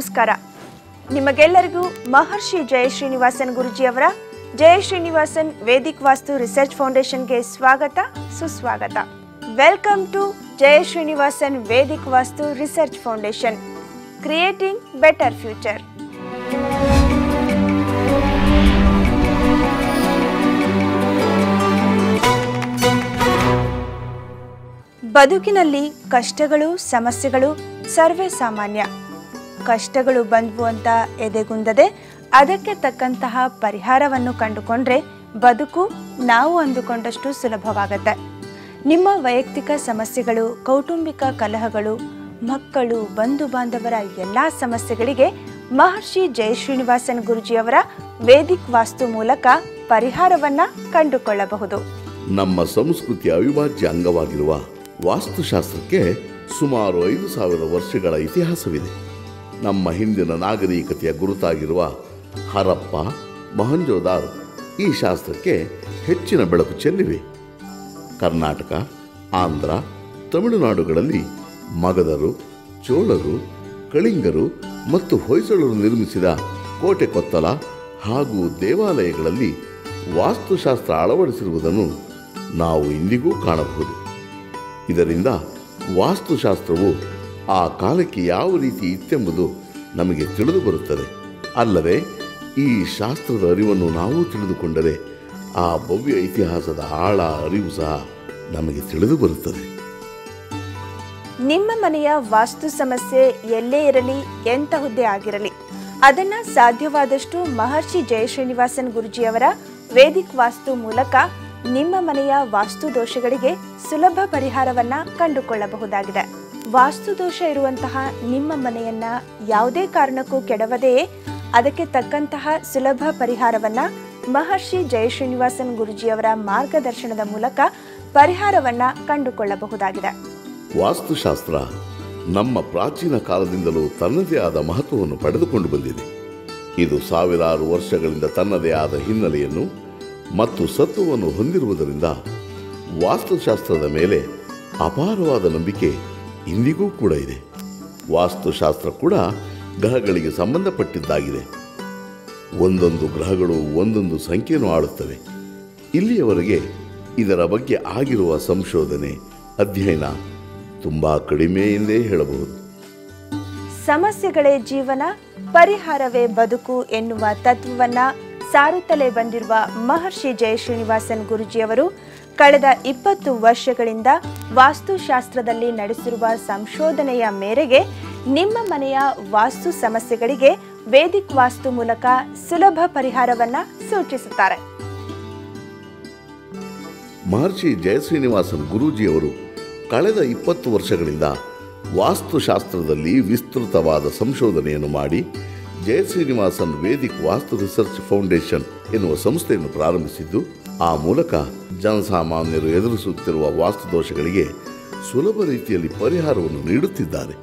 ನಮಸ್ಕಾರ ನಿಮಗೆಲ್ಲರಿಗೂ ಮಹರ್ಷಿ ಜಯ ಶ್ರೀನಿವಾಸನ್ ಗುರುಜಿಯವರ ಜಯ ಶ್ರೀನಿವಾಸನ್ ವೇದಿಕ್ ವಾಸ್ತು ರಿಸರ್ಚ್ ಫೌಂಡೇಶನ್ಗೆ ಸ್ವಾಗತ ಸುಸ್ವಾಗತ welcome to Jaya Srinivasan Vedic Vastu research foundation creating better future ಬದುಕಿನಲ್ಲಿ ಕಷ್ಟಗಳು ಸಮಸ್ಯೆಗಳು ಸರ್ವೇ ಸಾಮಾನ್ಯ ಕಷ್ಟಗಳು ಬಂದ್ವು ಅಂತ ಎದೆಗುಂದದೆ ಅದಕ್ಕೆ ತಕ್ಕಂತಹ ಪರಿಹಾರವನ್ನು ಕಂಡುಕೊಂಡ್ರೆ ಬದುಕು ನಾವು ಅಂದುಕೊಂಡಷ್ಟು ಸುಲಭವಾಗತ್ತೆ ನಿಮ್ಮ ವೈಯಕ್ತಿಕ ಸಮಸ್ಯೆಗಳು ಕೌಟುಂಬಿಕ ಕಲಹಗಳು ಮಕ್ಕಳು ಬಂಧು ಬಾಂಧವರ ಎಲ್ಲ ಸಮಸ್ಯೆಗಳಿಗೆ ಮಹರ್ಷಿ ಜಯ ಶ್ರೀನಿವಾಸನ್ ಗುರುಜಿಯವರ ವೇದಿಕ್ ವಾಸ್ತು ಮೂಲಕ ಪರಿಹಾರವನ್ನ ಕಂಡುಕೊಳ್ಳಬಹುದು ನಮ್ಮ ಸಂಸ್ಕೃತಿಯ ಅವಿಭಾಜ್ಯ ಅಂಗವಾಗಿರುವ ವಾಸ್ತುಶಾಸ್ತ್ರಕ್ಕೆ ಸುಮಾರು ಐದು ಸಾವಿರ ವರ್ಷಗಳ ಇತಿಹಾಸವಿದೆ ನಮ್ಮ ಹಿಂದಿನ ನಾಗರಿಕತೆಯ ಗುರುತಾಗಿರುವ ಹರಪ್ಪ ಮೊಹಂಜೋದಾರ್ ಈ ಶಾಸ್ತ್ರಕ್ಕೆ ಹೆಚ್ಚಿನ ಬೆಳಕು ಚೆಲ್ಲಿವೆ ಕರ್ನಾಟಕ ಆಂಧ್ರ ತಮಿಳುನಾಡುಗಳಲ್ಲಿ ಮಗಧರು ಚೋಳರು ಕಳಿಂಗರು ಮತ್ತು ಹೊಯ್ಸಳರು ನಿರ್ಮಿಸಿದ ಕೋಟೆ ಕೊತ್ತಲ ಹಾಗೂ ದೇವಾಲಯಗಳಲ್ಲಿ ವಾಸ್ತುಶಾಸ್ತ್ರ ಅಳವಡಿಸಿರುವುದನ್ನು ನಾವು ಇಂದಿಗೂ ಕಾಣಬಹುದು ಇದರಿಂದ ವಾಸ್ತುಶಾಸ್ತ್ರವು ಆ ಕಾಲಕ್ಕೆ ಯಾವ ರೀತಿ ಇತ್ತೆಂಬುದು ನಮಗೆ ತಿಳಿದು ಬರುತ್ತದೆ ಅಲ್ಲದೆ ಈ ಶಾಸ್ತ್ರದ ಅರಿವನ್ನು ನಾವು ತಿಳಿದುಕೊಂಡರೆ ಆ ಭವ್ಯ ಇತಿಹಾಸದ ಆಳ ಅರಿವು ಸಹ ನಮಗೆ ತಿಳಿದು ಬರುತ್ತದೆ ನಿಮ್ಮ ಮನೆಯ ವಾಸ್ತು ಸಮಸ್ಯೆ ಎಲ್ಲೇ ಇರಲಿ ಎಂತಹುದ್ದೇ ಆಗಿರಲಿ ಅದನ್ನ ಸಾಧ್ಯವಾದಷ್ಟು ಮಹರ್ಷಿ ಜಯ ಶ್ರೀನಿವಾಸನ್ ಗುರುಜಿಯವರ ವೇದಿಕ್ ವಾಸ್ತು ಮೂಲಕ ನಿಮ್ಮ ಮನೆಯ ವಾಸ್ತು ದೋಷಗಳಿಗೆ ಸುಲಭ ಪರಿಹಾರವನ್ನ ಕಂಡುಕೊಳ್ಳಬಹುದಾಗಿದೆ ವಾಸ್ತು ದೋಷ ಇರುವಂತಹ ನಿಮ್ಮ ಮನೆಯನ್ನ ಯಾವುದೇ ಕಾರಣಕ್ಕೂ ಕೆಡವದೆಯೇ ಅದಕ್ಕೆ ತಕ್ಕಂತಹ ಸುಲಭ ಪರಿಹಾರವನ್ನ ಮಹರ್ಷಿ ಜಯ ಶ್ರೀನಿವಾಸನ್ ಗುರುಜಿಯವರ ಮಾರ್ಗದರ್ಶನದ ಮೂಲಕ ಪರಿಹಾರವನ್ನ ಕಂಡುಕೊಳ್ಳಬಹುದಾಗಿದೆ ವಾಸ್ತುಶಾಸ್ತ್ರ ನಮ್ಮ ಪ್ರಾಚೀನ ಕಾಲದಿಂದಲೂ ತನ್ನದೇ ಆದ ಮಹತ್ವವನ್ನು ಪಡೆದುಕೊಂಡು ಬಂದಿದೆ ಇದು ಸಾವಿರಾರು ವರ್ಷಗಳಿಂದ ತನ್ನದೇ ಆದ ಹಿನ್ನೆಲೆಯನ್ನು ಮತ್ತು ಸತ್ವವನ್ನು ಹೊಂದಿರುವುದರಿಂದ ವಾಸ್ತುಶಾಸ್ತ್ರದ ಮೇಲೆ ಅಪಾರವಾದ ನಂಬಿಕೆ ಇಂದಿಗೂ ಕೂಡ ಇದೆ ವಾಸ್ತುಶಾಸ್ತ್ರ ಕೂಡ ಗ್ರಹಗಳಿಗೆ ಸಂಬಂಧಪಟ್ಟಿದ್ದಾಗಿದೆ ಒಂದೊಂದು ಗ್ರಹಗಳು ಒಂದೊಂದು ಸಂಖ್ಯೆಯನ್ನು ಆಳುತ್ತವೆ ಇಲ್ಲಿಯವರೆಗೆ ಇದರ ಬಗ್ಗೆ ಆಗಿರುವ ಸಂಶೋಧನೆ ಅಧ್ಯಯನ ತುಂಬ ಕಡಿಮೆ ಎಂದೇ ಹೇಳಬಹುದು ಸಮಸ್ಯೆಗಳೇ ಜೀವನ ಪರಿಹಾರವೇ ಬದುಕು ಎನ್ನುವ ತತ್ವವನ್ನ ಸಾರುತ್ತಲೇ ಬಂದಿರುವ ಮಹರ್ಷಿ ಜಯ ಶ್ರೀನಿವಾಸನ್ ಗುರುಜಿಯವರು ಕಳೆದ ಇಪ್ಪತ್ತು ವರ್ಷಗಳಿಂದ ವಾಸ್ತುಶಾಸ್ತ್ರದಲ್ಲಿ ನಡೆಸಿರುವ ಸಂಶೋಧನೆಯ ಮೇರೆಗೆ ನಿಮ್ಮ ಮನೆಯ ವಾಸ್ತು ಸಮಸ್ಯೆಗಳಿಗೆ ವೇದಿಕ್ ವಾಸ್ತು ಮೂಲಕ ಸುಲಭ ಪರಿಹಾರವನ್ನ ಸೂಚಿಸುತ್ತಾರೆ ಮಹರ್ಷಿ ಜಯಶ್ರೀನಿವಾಸನ್ ಗುರೂಜಿಯವರು ಕಳೆದ ಇಪ್ಪತ್ತು ವರ್ಷಗಳಿಂದ ವಾಸ್ತುಶಾಸ್ತ್ರದಲ್ಲಿ ವಿಸ್ತೃತವಾದ ಸಂಶೋಧನೆಯನ್ನು ಮಾಡಿ Jaya Srinivasan Vedic Vastu research foundation ಎನ್ನುವ ಸಂಸ್ಥೆಯನ್ನು ಪ್ರಾರಂಭಿಸಿದ್ದು ಆ ಮೂಲಕ ಜನಸಾಮಾನ್ಯರು ಎದುರಿಸುತ್ತಿರುವ ವಾಸ್ತು ದೋಷಗಳಿಗೆ ಸುಲಭ ರೀತಿಯಲ್ಲಿ ಪರಿಹಾರವನ್ನು ನೀಡುತ್ತಿದ್ದಾರೆ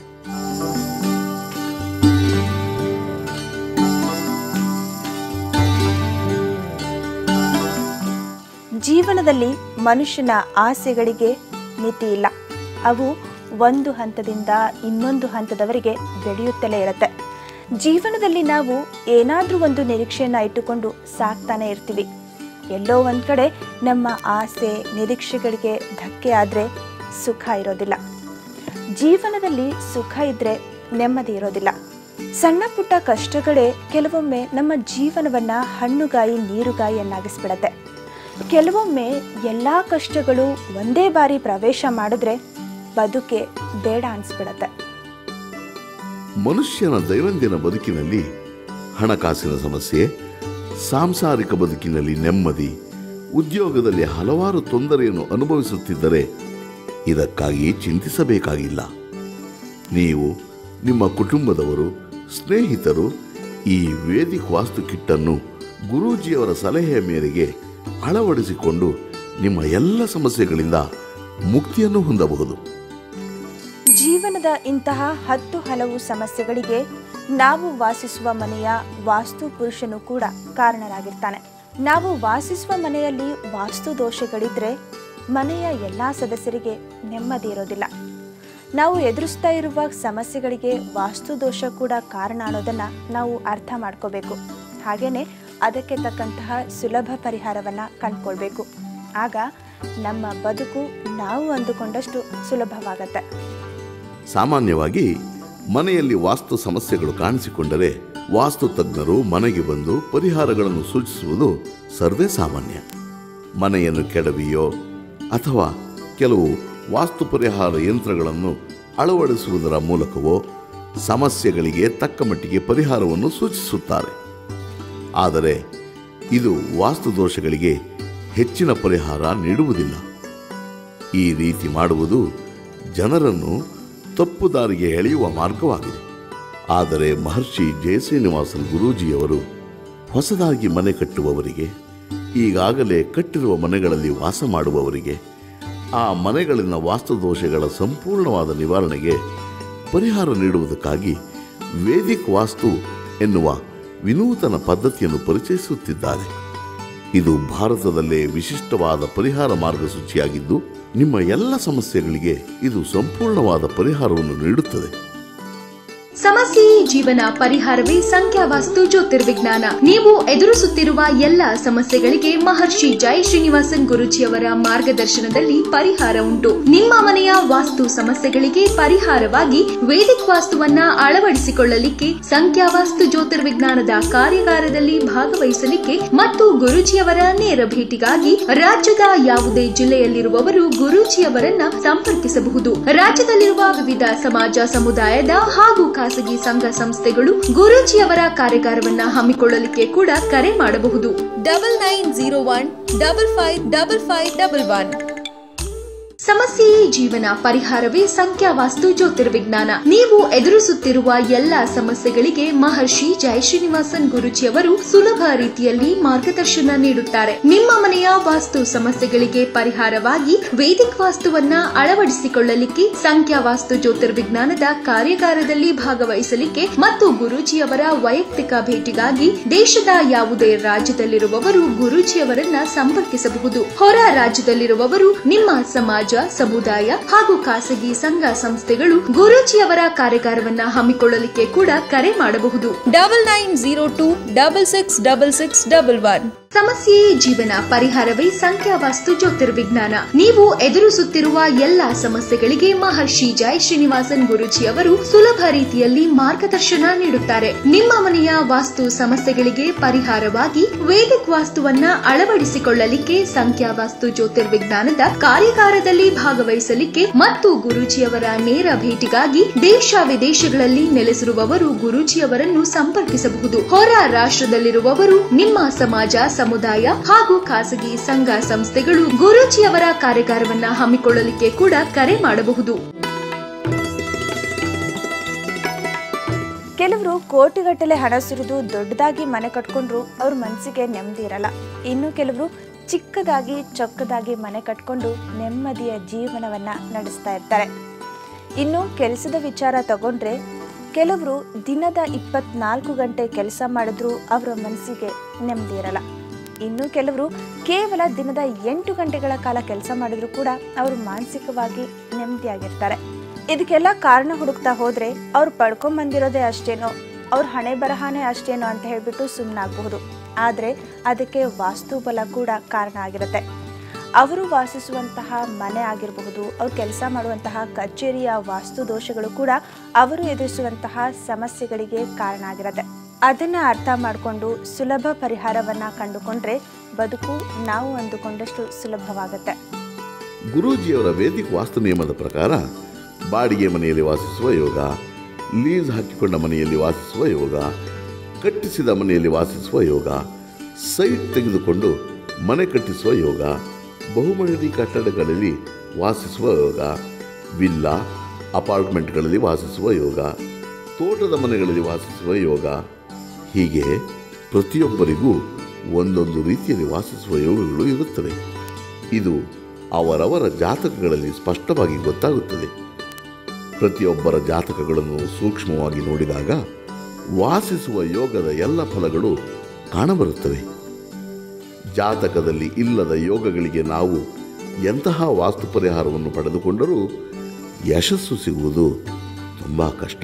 ಜೀವನದಲ್ಲಿ ಮನುಷ್ಯನ ಆಸೆಗಳಿಗೆ ಮಿತಿ ಇಲ್ಲ ಅವು ಒಂದು ಹಂತದಿಂದ ಇನ್ನೊಂದು ಹಂತದವರೆಗೆ ಬೆಳೆಯುತ್ತಲೇ ಇರುತ್ತೆ ಜೀವನದಲ್ಲಿ ನಾವು ಏನಾದರೂ ಒಂದು ನಿರೀಕ್ಷೆಯನ್ನು ಇಟ್ಟುಕೊಂಡು ಸಾಕ್ತಾನೆ ಇರ್ತೀವಿ ಎಲ್ಲೋ ಒಂದು ಕಡೆ ನಮ್ಮ ಆಸೆ ನಿರೀಕ್ಷೆಗಳಿಗೆ ಧಕ್ಕೆ ಆದರೆ ಸುಖ ಇರೋದಿಲ್ಲ ಜೀವನದಲ್ಲಿ ಸುಖ ಇದ್ರೆ ನೆಮ್ಮದಿ ಇರೋದಿಲ್ಲ ಸಣ್ಣ ಪುಟ್ಟ ಕಷ್ಟಗಳೇ ಕೆಲವೊಮ್ಮೆ ನಮ್ಮ ಜೀವನವನ್ನ ಹಣ್ಣುಗಾಯಿ ನೀರುಗಾಯಿಯನ್ನಾಗಿಸ್ಬಿಡತ್ತೆ ಕೆಲವೊಮ್ಮೆ ಎಲ್ಲ ಕಷ್ಟಗಳು ಒಂದೇ ಬಾರಿ ಪ್ರವೇಶ ಮಾಡಿದ್ರೆ ಬದುಕೆ ಬೇಡ ಅನಿಸ್ಬಿಡತ್ತೆ ಮನುಷ್ಯನ ದೈನಂದಿನ ಬದುಕಿನಲ್ಲಿ ಹಣಕಾಸಿನ ಸಮಸ್ಯೆ ಸಾಂಸಾರಿಕ ಬದುಕಿನಲ್ಲಿ ನೆಮ್ಮದಿ ಉದ್ಯೋಗದಲ್ಲಿ ಹಲವಾರು ತೊಂದರೆಯನ್ನು ಅನುಭವಿಸುತ್ತಿದ್ದರೆ ಇದಕ್ಕಾಗಿ ಚಿಂತಿಸಬೇಕಾಗಿಲ್ಲ ನೀವು ನಿಮ್ಮ ಕುಟುಂಬದವರು ಸ್ನೇಹಿತರು ಈ ವೇದಿಕ್ ವಾಸ್ತು ಕಿಟ್ಟನ್ನು ಗುರೂಜಿಯವರ ಸಲಹೆಯ ಮೇರೆಗೆ ಅಳವಡಿಸಿಕೊಂಡು ನಿಮ್ಮ ಎಲ್ಲ ಸಮಸ್ಯೆಗಳಿಂದ ಮುಕ್ತಿಯನ್ನು ಹೊಂದಬಹುದು ಜೀವನದ ಇಂತಹ ಹತ್ತು ಹಲವು ಸಮಸ್ಯೆಗಳಿಗೆ ನಾವು ವಾಸಿಸುವ ಮನೆಯ ವಾಸ್ತು ಪುರುಷನು ಕೂಡ ಕಾರಣರಾಗಿರ್ತಾನೆ ನಾವು ವಾಸಿಸುವ ಮನೆಯಲ್ಲಿ ವಾಸ್ತು ದೋಷಗಳಿದ್ರೆ ಮನೆಯ ಎಲ್ಲ ಸದಸ್ಯರಿಗೆ ನೆಮ್ಮದಿ ಇರೋದಿಲ್ಲ ನಾವು ಎದುರಿಸ್ತಾ ಇರುವ ಸಮಸ್ಯೆಗಳಿಗೆ ವಾಸ್ತು ದೋಷ ಕೂಡ ಕಾರಣ ಅನ್ನೋದನ್ನ ನಾವು ಅರ್ಥ ಮಾಡ್ಕೋಬೇಕು ಹಾಗೇನೆ ಅದಕ್ಕೆ ತಕ್ಕಂತಹ ಸುಲಭ ಪರಿಹಾರವನ್ನ ಕಂಡ್ಕೊಳ್ಬೇಕು ಆಗ ನಮ್ಮ ಬದುಕು ನಾವು ಅಂದುಕೊಂಡಷ್ಟು ಸುಲಭವಾಗತ್ತೆ ಸಾಮಾನ್ಯವಾಗಿ ಮನೆಯಲ್ಲಿ ವಾಸ್ತು ಸಮಸ್ಯೆಗಳು ಕಾಣಿಸಿಕೊಂಡರೆ ವಾಸ್ತು ತಜ್ಞರು ಮನೆಗೆ ಬಂದು ಪರಿಹಾರಗಳನ್ನು ಸೂಚಿಸುವುದು ಸರ್ವೇ ಸಾಮಾನ್ಯ ಮನೆಯನ್ನು ಕೆಡವಿಯೋ ಅಥವಾ ಕೆಲವು ವಾಸ್ತು ಪರಿಹಾರ ಯಂತ್ರಗಳನ್ನು ಅಳವಡಿಸುವುದರ ಮೂಲಕವೋ ಸಮಸ್ಯೆಗಳಿಗೆ ತಕ್ಕ ಮಟ್ಟಿಗೆ ಪರಿಹಾರವನ್ನು ಸೂಚಿಸುತ್ತಾರೆ ಆದರೆ ಇದು ವಾಸ್ತು ದೋಷಗಳಿಗೆ ಹೆಚ್ಚಿನ ಪರಿಹಾರ ನೀಡುವುದಿಲ್ಲ ಈ ರೀತಿ ಮಾಡುವುದು ಜನರನ್ನು ತಪ್ಪು ದಾರಿಗೆ ಎಳೆಯುವ ಮಾರ್ಗವಾಗಿದೆ ಆದರೆ ಮಹರ್ಷಿ ಜಯಶ್ರೀನಿವಾಸನ್ ಗುರೂಜಿಯವರು ಹೊಸದಾಗಿ ಮನೆ ಕಟ್ಟುವವರಿಗೆ ಈಗಾಗಲೇ ಕಟ್ಟಿರುವ ಮನೆಗಳಲ್ಲಿ ವಾಸ ಮಾಡುವವರಿಗೆ ಆ ಮನೆಗಳಲ್ಲಿನ ವಾಸ್ತುದೋಷಗಳ ಸಂಪೂರ್ಣವಾದ ನಿವಾರಣೆಗೆ ಪರಿಹಾರ ನೀಡುವುದಕ್ಕಾಗಿ ವೇದಿಕ್ ವಾಸ್ತು ಎನ್ನುವ ವಿನೂತನ ಪದ್ಧತಿಯನ್ನು ಪರಿಚಯಿಸುತ್ತಿದ್ದಾರೆ ಇದು ಭಾರತದಲ್ಲೇ ವಿಶಿಷ್ಟವಾದ ಪರಿಹಾರ ಮಾರ್ಗಸೂಚಿಯಾಗಿದ್ದು ನಿಮ್ಮ ಎಲ್ಲ ಸಮಸ್ಯೆಗಳಿಗೆ ಇದು ಸಂಪೂರ್ಣವಾದ ಪರಿಹಾರವನ್ನು ನೀಡುತ್ತದೆ ಸಮಸ್ಯೆಯೇ ಜೀವನ ಪರಿಹಾರವೇ ಸಂಖ್ಯಾವಾಸ್ತು ಜ್ಯೋತಿರ್ವಿಜ್ಞಾನ ನೀವು ಎದುರಿಸುತ್ತಿರುವ ಎಲ್ಲ ಸಮಸ್ಯೆಗಳಿಗೆ ಮಹರ್ಷಿ ಜೈ ಶ್ರೀನಿವಾಸನ್ ಗುರುಜಿಯವರ ಮಾರ್ಗದರ್ಶನದಲ್ಲಿ ಪರಿಹಾರ ಉಂಟು ನಿಮ್ಮ ಮನೆಯ ವಾಸ್ತು ಸಮಸ್ಯೆಗಳಿಗೆ ಪರಿಹಾರವಾಗಿ ವೇದಿಕ್ ವಾಸ್ತುವನ್ನ ಅಳವಡಿಸಿಕೊಳ್ಳಲಿಕ್ಕೆ ಸಂಖ್ಯಾವಾಸ್ತು ಜ್ಯೋತಿರ್ವಿಜ್ಞಾನದ ಕಾರ್ಯಾಗಾರದಲ್ಲಿ ಭಾಗವಹಿಸಲಿಕ್ಕೆ ಮತ್ತು ಗುರೂಜಿಯವರ ನೇರ ಭೇಟಿಗಾಗಿ ರಾಜ್ಯದ ಯಾವುದೇ ಜಿಲ್ಲೆಯಲ್ಲಿರುವವರು ಗುರೂಜಿಯವರನ್ನ ಸಂಪರ್ಕಿಸಬಹುದು ರಾಜ್ಯದಲ್ಲಿರುವ ವಿವಿಧ ಸಮಾಜ ಸಮುದಾಯದ ಹಾಗೂ ಖಾಸಗಿ ಸಂಘ ಸಂಸ್ಥೆಗಳು ಗುರೂಜಿಯವರ ಕಾರ್ಯಾಗಾರವನ್ನ ಹಮ್ಮಿಕೊಳ್ಳಲಿಕ್ಕೆ ಕೂಡ ಕರೆ ಮಾಡಬಹುದು double nine zero one double five double five double one ಸಮಸ್ಯೆಯೇ ಜೀವನ ಪರಿಹಾರವೇ ಸಂಖ್ಯಾವಾಸ್ತು ಜ್ಯೋತಿರ್ವಿಜ್ಞಾನ ನೀವು ಎದುರಿಸುತ್ತಿರುವ ಎಲ್ಲ ಸಮಸ್ಯೆಗಳಿಗೆ ಮಹರ್ಷಿ ಜೈ ಶ್ರೀನಿವಾಸನ್ ಗುರುಜಿಯವರು ಸುಲಭ ರೀತಿಯಲ್ಲಿ ಮಾರ್ಗದರ್ಶನ ನೀಡುತ್ತಾರೆ ನಿಮ್ಮ ಮನೆಯ ವಾಸ್ತು ಸಮಸ್ಯೆಗಳಿಗೆ ಪರಿಹಾರವಾಗಿ ವೇದಿಕ್ ವಾಸ್ತುವನ್ನ ಅಳವಡಿಸಿಕೊಳ್ಳಲಿಕ್ಕೆ ಸಂಖ್ಯಾವಾಸ್ತು ಜ್ಯೋತಿರ್ವಿಜ್ಞಾನದ ಕಾರ್ಯಾಗಾರದಲ್ಲಿ ಭಾಗವಹಿಸಲಿಕ್ಕೆ ಮತ್ತು ಗುರೂಜಿಯವರ ವೈಯಕ್ತಿಕ ಭೇಟಿಗಾಗಿ ದೇಶದ ಯಾವುದೇ ರಾಜ್ಯದಲ್ಲಿರುವವರು ಗುರೂಜಿಯವರನ್ನ ಸಂಪರ್ಕಿಸಬಹುದು ಹೊರ ರಾಜ್ಯದಲ್ಲಿರುವವರು ನಿಮ್ಮ ಸಮಾಜ ಸಮುದಾಯ ಹಾಗೂ ಖಾಸಗಿ ಸಂಘ ಸಂಸ್ಥೆಗಳು ಗುರೂಜಿಯವರ ಕಾರ್ಯಾಗಾರವನ್ನ ಹಮ್ಮಿಕೊಳ್ಳಲಿಕ್ಕೆ ಕೂಡ ಕರೆ ಮಾಡಬಹುದು double nine zero two double six double six double one ಸಮಸ್ಯೆಯೇ ಜೀವನ ಪರಿಹಾರವೇ ಸಂಖ್ಯಾವಾಸ್ತು ಜ್ಯೋತಿರ್ವಿಜ್ಞಾನ ನೀವು ಎದುರಿಸುತ್ತಿರುವ ಎಲ್ಲ ಸಮಸ್ಯೆಗಳಿಗೆ ಮಹರ್ಷಿ ಜೈ ಶ್ರೀನಿವಾಸನ್ ಗುರುಜಿ ಅವರು ಸುಲಭ ರೀತಿಯಲ್ಲಿ ಮಾರ್ಗದರ್ಶನ ನೀಡುತ್ತಾರೆ ನಿಮ್ಮ ಮನೆಯ ವಾಸ್ತು ಸಮಸ್ಯೆಗಳಿಗೆ ಪರಿಹಾರವಾಗಿ ವೇದಿಕ್ ವಾಸ್ತುವನ್ನ ಅಳವಡಿಸಿಕೊಳ್ಳಲಿಕ್ಕೆ ಸಂಖ್ಯಾವಾಸ್ತು ಜ್ಯೋತಿರ್ವಿಜ್ಞಾನದ ಕಾರ್ಯಾಗಾರದಲ್ಲಿ ಭಾಗವಹಿಸಲಿಕ್ಕೆ ಮತ್ತು ಗುರೂಜಿಯವರ ನೇರ ಭೇಟಿಗಾಗಿ ದೇಶ ವಿದೇಶಗಳಲ್ಲಿ ನೆಲೆಸಿರುವವರು ಗುರೂಜಿಯವರನ್ನು ಸಂಪರ್ಕಿಸಬಹುದು ಹೊರ ರಾಷ್ಟ್ರದಲ್ಲಿರುವವರು ನಿಮ್ಮ ಸಮಾಜ ಸಮುದಾಯ ಹಾಗೂ ಖಾಸಗಿ ಸಂಘ ಸಂಸ್ಥೆಗಳು ಗುರೂಜಿಯವರ ಕಾರ್ಯಾಗಾರವನ್ನ ಹಮ್ಮಿಕೊಳ್ಳಲಿಕ್ಕೆ ಕೂಡ ಕರೆ ಮಾಡಬಹುದು ಕೆಲವರು ಕೋಟಿಗಟ್ಟಲೆ ಹಣ ಸುರಿದು ದೊಡ್ಡದಾಗಿ ಮನೆ ಕಟ್ಕೊಂಡ್ರು ಅವ್ರ ಮನಸ್ಸಿಗೆ ನೆಮ್ಮದಿ ಇರಲ್ಲ ಇನ್ನು ಕೆಲವರು ಚಿಕ್ಕದಾಗಿ ಚೊಕ್ಕದಾಗಿ ಮನೆ ಕಟ್ಕೊಂಡು ನೆಮ್ಮದಿಯ ಜೀವನವನ್ನ ನಡೆಸ್ತಾ ಇರ್ತಾರೆ ಇನ್ನು ಕೆಲಸದ ವಿಚಾರ ತಗೊಂಡ್ರೆ ಕೆಲವರು ದಿನದ ಇಪ್ಪತ್ನಾಲ್ಕು ಗಂಟೆ ಕೆಲಸ ಮಾಡಿದ್ರು ಅವರ ಮನಸ್ಸಿಗೆ ನೆಮ್ಮದಿ ಇರಲ್ಲ ಇನ್ನು ಕೆಲವರು ಕೇವಲ ದಿನದ ಎಂಟು ಗಂಟೆಗಳ ಕಾಲ ಕೆಲಸ ಮಾಡಿದ್ರು ಕೂಡ ಅವರು ಮಾನಸಿಕವಾಗಿ ನೆಮ್ಮದಿಯಾಗಿರ್ತಾರೆ ಇದಕ್ಕೆಲ್ಲ ಕಾರಣ ಹುಡುಕ್ತಾ ಹೋದ್ರೆ ಅವ್ರು ಪಡ್ಕೊಂಬಂದಿರೋದೇ ಅಷ್ಟೇನೋ ಅವ್ರ ಹಣೆ ಬರಹಾನೇ ಅಷ್ಟೇನೋ ಅಂತ ಹೇಳ್ಬಿಟ್ಟು ಸುಮ್ಮನಾಗಬಹುದು ಆದರೆ ಅದಕ್ಕೆ ವಾಸ್ತುಬಲ ಕೂಡ ಕಾರಣ ಆಗಿರುತ್ತೆ ಅವರು ವಾಸಿಸುವಂತಹ ಮನೆ ಆಗಿರಬಹುದು ಅವ್ರು ಕೆಲಸ ಮಾಡುವಂತಹ ಕಚೇರಿಯ ವಾಸ್ತು ದೋಷಗಳು ಕೂಡ ಅವರು ಎದುರಿಸುವಂತಹ ಸಮಸ್ಯೆಗಳಿಗೆ ಕಾರಣ ಆಗಿರುತ್ತೆ ಅದನ್ನ ಅರ್ಥ ಮಾಡಿಕೊಂಡು ಸುಲಭ ಪರಿಹಾರವನ್ನ ಕಂಡುಕೊಂಡ್ರೆ ಬದುಕು ನಾವು ಅಂದುಕೊಂಡಷ್ಟು ಸುಲಭವಾಗುತ್ತೆ ಗುರೂಜಿಯವರ ವೇದಿಕ ವಾಸ್ತು ನಿಯಮದ ಪ್ರಕಾರ ಬಾಡಿಗೆ ಮನೆಯಲ್ಲಿ ವಾಸಿಸುವ ಯೋಗ ಲೀಸ್ ಹಾಕಿಕೊಂಡ ಮನೆಯಲ್ಲಿ ವಾಸಿಸುವ ಯೋಗ ಕಟ್ಟಿಸಿದ ಮನೆಯಲ್ಲಿ ವಾಸಿಸುವ ಯೋಗ ಸೈಟ್ ತೆಗೆದುಕೊಂಡು ಮನೆ ಕಟ್ಟಿಸುವ ಯೋಗ ಬಹುಮಹಡಿ ಕಟ್ಟಡಗಳಲ್ಲಿ ವಾಸಿಸುವ ಯೋಗ ವಿಲ್ಲಾ ಅಪಾರ್ಟ್ಮೆಂಟ್ಗಳಲ್ಲಿ ವಾಸಿಸುವ ಯೋಗ ತೋಟದ ಮನೆಗಳಲ್ಲಿ ವಾಸಿಸುವ ಯೋಗ ಹೀಗೆ ಪ್ರತಿಯೊಬ್ಬರಿಗೂ ಒಂದೊಂದು ರೀತಿಯಲ್ಲಿ ವಾಸಿಸುವ ಯೋಗಗಳು ಇರುತ್ತವೆ ಇದು ಅವರವರ ಜಾತಕಗಳಲ್ಲಿ ಸ್ಪಷ್ಟವಾಗಿ ಗೊತ್ತಾಗುತ್ತದೆ ಪ್ರತಿಯೊಬ್ಬರ ಜಾತಕಗಳನ್ನು ಸೂಕ್ಷ್ಮವಾಗಿ ನೋಡಿದಾಗ ವಾಸಿಸುವ ಯೋಗದ ಎಲ್ಲ ಫಲಗಳು ಕಾಣಬರುತ್ತವೆ ಜಾತಕದಲ್ಲಿ ಇಲ್ಲದ ಯೋಗಗಳಿಗೆ ನಾವು ಎಂತಹ ವಾಸ್ತು ಪರಿಹಾರವನ್ನು ಪಡೆದುಕೊಂಡರೂ ಯಶಸ್ಸು ಸಿಗುವುದು ತುಂಬ ಕಷ್ಟ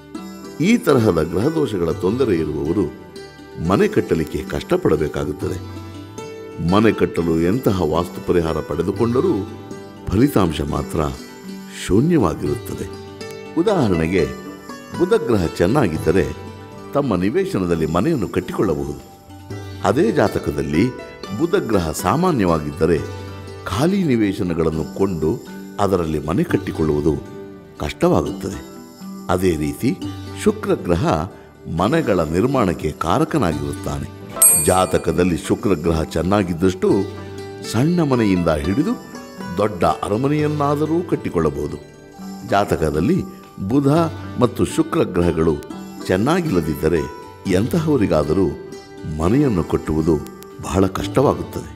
ಈ ತರಹದ ಗ್ರಹದೋಷಗಳ ತೊಂದರೆ ಇರುವವರು ಮನೆ ಕಟ್ಟಲಿಕ್ಕೆ ಕಷ್ಟಪಡಬೇಕಾಗುತ್ತದೆ ಮನೆ ಕಟ್ಟಲು ಎಂತಹ ವಾಸ್ತು ಪರಿಹಾರ ಪಡೆದುಕೊಂಡರೂ ಫಲಿತಾಂಶ ಮಾತ್ರ ಶೂನ್ಯವಾಗಿರುತ್ತದೆ ಉದಾಹರಣೆಗೆ ಬುಧಗ್ರಹ ಚೆನ್ನಾಗಿದ್ದರೆ ತಮ್ಮ ನಿವೇಶನದಲ್ಲಿ ಮನೆಯನ್ನು ಕಟ್ಟಿಕೊಳ್ಳಬಹುದು ಅದೇ ಜಾತಕದಲ್ಲಿ ಬುಧಗ್ರಹ ಸಾಮಾನ್ಯವಾಗಿದ್ದರೆ ಖಾಲಿ ನಿವೇಶನಗಳನ್ನು ಕೊಂಡು ಅದರಲ್ಲಿ ಮನೆ ಕಟ್ಟಿಕೊಳ್ಳುವುದು ಕಷ್ಟವಾಗುತ್ತದೆ ಅದೇ ರೀತಿ ಶುಕ್ರ ಗ್ರಹ ಮನೆಗಳ ನಿರ್ಮಾಣಕ್ಕೆ ಕಾರಕನಾಗಿರುತ್ತಾನೆ ಜಾತಕದಲ್ಲಿ ಶುಕ್ರ ಗ್ರಹ ಚೆನ್ನಾಗಿದ್ದಷ್ಟು ಸಣ್ಣ ಮನೆಯಿಂದ ಹಿಡಿದು ದೊಡ್ಡ ಅರಮನೆಯನ್ನಾದರೂ ಕಟ್ಟಿಕೊಳ್ಳಬಹುದು ಜಾತಕದಲ್ಲಿ ಬುಧ ಮತ್ತು ಶುಕ್ರ ಗ್ರಹಗಳು ಚೆನ್ನಾಗಿಲ್ಲದಿದ್ದರೆ ಎಂತಹವರಿಗಾದರೂ ಮನೆಯನ್ನು ಕಟ್ಟುವುದು ಬಹಳ ಕಷ್ಟವಾಗುತ್ತದೆ